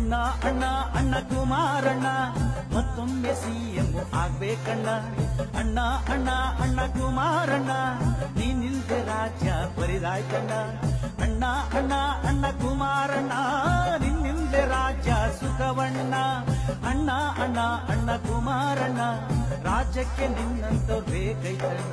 ಅಣ್ಣ ಅಣ್ಣ ಅಣ್ಣ ಕುಮಾರಣ್ಣ ಮತ್ತೊಮ್ಮೆ ಸಿಎಂ ಆಗ್ಬೇಕಣ್ಣ ಅಣ್ಣ ಅಣ್ಣ ಅಣ್ಣ ಕುಮಾರಣ್ಣ ನೀನಿಲ್ದೆ ರಾಜ್ಯ ಬರಿದಾಯ್ತಣ್ಣ ಅಣ್ಣ ಅಣ್ಣ ಅಣ್ಣ ಕುಮಾರಣ್ಣ ನಿನ್ನಿಲ್ದೆ ರಾಜ್ಯ ಸುಖವಣ್ಣ ಅಣ್ಣ ಅಣ್ಣ ಅಣ್ಣ ಕುಮಾರಣ್ಣ ರಾಜ್ಯಕ್ಕೆ ನಿನ್ನಂತ ಬೇಕೈತಣ್ಣ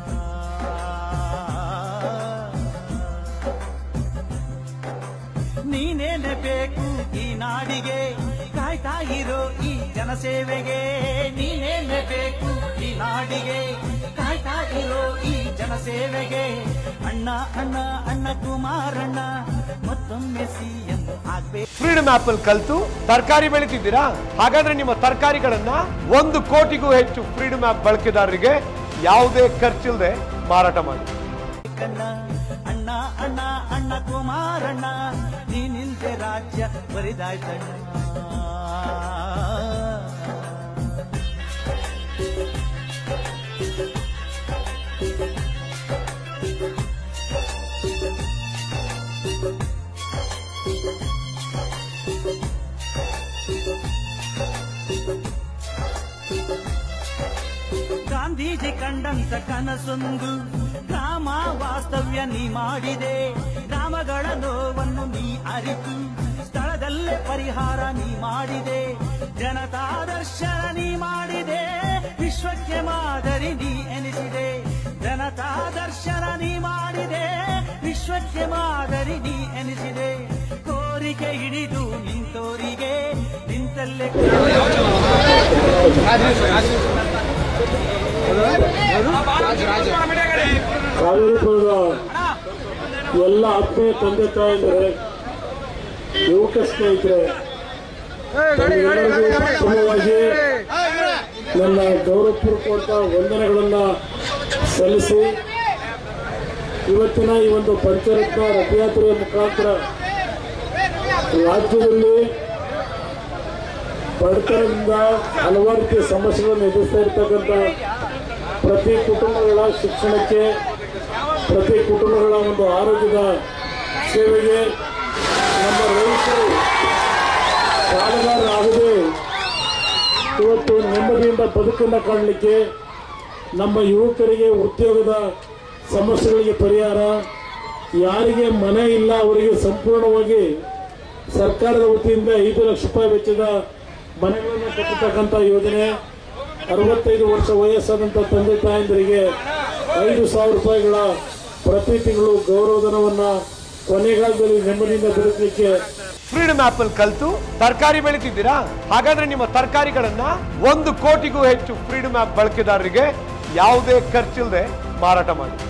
ನೀನೇನೆ ಬೇಕು ಈ ನಾಡಿಗೆ ಕಾಯ್ತಾ ಇರೋ ಈ ಜನಸೇವೆಗೆ ನೀನೇನೆ ಬೇಕು ಈ ನಾಡಿಗೆ ಕಾಯ್ತಾ ಇರೋ ಈ ಜನಸೇವೆಗೆ ಅಣ್ಣ ಅಣ್ಣ ಅಣ್ಣ ಕುಮಾರಣ್ಣ ಮತ್ತೊಮ್ಮೆ ಸಿಎಂ ಆಗ್ಬೇಕು ಫ್ರೀಡಮ್ ಆಪ್ ಅಲ್ಲಿ ಕಲ್ತು ತರಕಾರಿ ಬೆಳಿತಿದ್ದೀರಾ ಹಾಗಾದ್ರೆ ನಿಮ್ಮ ತರಕಾರಿಗಳನ್ನ ಒಂದು ಕೋಟಿಗೂ ಹೆಚ್ಚು ಫ್ರೀಡಮ್ ಆಪ್ ಬಳಕೆದಾರರಿಗೆ ಯಾವುದೇ ಖರ್ಚಿಲ್ಲದೆ ಮಾರಾಟ ಮಾಡಿ ಕಣ್ಣ ಅಣ್ಣ ಅಣ್ಣ ಅಣ್ಣ ಕುಮಾರಣ್ಣ ನೀನಿಲ್ದೆ ರಾಜ್ಯ ಬರಿದಾಯ್ತಣ್ಣ ಗಾಂಧೀಜಿ ಕಂಡಂತ ಕನಸೊಂದು ಗ್ರಾಮ ವಾಸ್ತವ್ಯ ನೀ ಮಾಡಿದೆ ಗ್ರಾಮಗಳ ನೋವನ್ನು ನೀ ಅರಿತು ಸ್ಥಳದಲ್ಲೇ ಪರಿಹಾರ ನೀ ಮಾಡಿದೆ ಜನತಾ ದರ್ಶನ ನೀ ಮಾಡಿದೆ ವಿಶ್ವಕ್ಕೆ ಮಾದರಿ ನೀ ಎನಿಸಿದೆ ಜನತಾ ದರ್ಶನ ನೀ ಮಾಡಿದೆ ವಿಶ್ವಕ್ಕೆ ಮಾದರಿ ನೀ ಎನಿಸಿದೆ ಕೋರಿಕೆ ಹಿಡಿದು ನಿಂತೋರಿಗೆ ನಿಂತಲ್ಲೇ ಕಾವೇರಿಪುರದ ಎಲ್ಲ ಆತ್ಮೀಯ ತಂದೆ ತಾಯಂದರೆ ಯುವಕ ಸ್ನೇಹಿತರೆ ತಮಗೆಲ್ಲರಿಗೂ ಪ್ರಥಮವಾಗಿ ನನ್ನ ಗೌರವಪೂರ್ವಕ ವಂದನೆಗಳನ್ನ ಸಲ್ಲಿಸಿ ಇವತ್ತಿನ ಈ ಒಂದು ಪಂಚರತ್ನ ರಥಯಾತ್ರೆಯ ಮುಖಾಂತರ ರಾಜ್ಯದಲ್ಲಿ ಬಡತನದಿಂದ ಹಲವಾರು ರೀತಿಯ ಸಮಸ್ಯೆಗಳನ್ನು ಎದುರಿಸ್ತಾ ಇರ್ತಕ್ಕಂಥ ಪ್ರತಿ ಕುಟುಂಬಗಳ ಶಿಕ್ಷಣಕ್ಕೆ ಪ್ರತಿ ಕುಟುಂಬಗಳ ಒಂದು ಆರೋಗ್ಯದ ಸೇವೆಗೆ ನಮ್ಮ ರೈತರು ಸಾಲಗಾರರಾಗದೆ ಇವತ್ತು ನೆಮ್ಮದಿಯಿಂದ ಬದುಕನ್ನು ಕಾಣಲಿಕ್ಕೆ ನಮ್ಮ ಯುವಕರಿಗೆ ಉದ್ಯೋಗದ ಸಮಸ್ಯೆಗಳಿಗೆ ಪರಿಹಾರ ಯಾರಿಗೆ ಮನೆ ಇಲ್ಲ ಅವರಿಗೆ ಸಂಪೂರ್ಣವಾಗಿ ಸರ್ಕಾರದ ವತಿಯಿಂದ ಐದು ಲಕ್ಷ ರೂಪಾಯಿ ವೆಚ್ಚದ ಮನೆಗಳನ್ನು ಕಟ್ಟತಕ್ಕಂಥ ಯೋಜನೆ ಅರವತ್ತೈದು ವರ್ಷ ವಯಸ್ಸಾದಂಥ ತಂದೆ ತಾಯಂದಿರಿಗೆ ಐದು ಸಾವಿರ ರೂಪಾಯಿಗಳ ಪ್ರತಿ ತಿಂಗಳು ಗೌರವಧನವನ್ನ ಕೊನೆಗಾಲದಲ್ಲಿ ನೆಮ್ಮದಿಯಿಂದ ಬದುಕಲಿಕ್ಕೆ ಫ್ರೀಡಮ್ ಆಪ್ ಅಲ್ಲಿ ಕಲ್ತು ತರಕಾರಿ ಬೆಳಿತಿದ್ದೀರಾ ಹಾಗಾದ್ರೆ ನಿಮ್ಮ ತರಕಾರಿಗಳನ್ನ ಒಂದು ಕೋಟಿಗೂ ಹೆಚ್ಚು ಫ್ರೀಡಮ್ ಆಪ್ ಬಳಕೆದಾರರಿಗೆ ಯಾವುದೇ ಖರ್ಚಿಲ್ಲದೆ ಮಾರಾಟ ಮಾಡಿ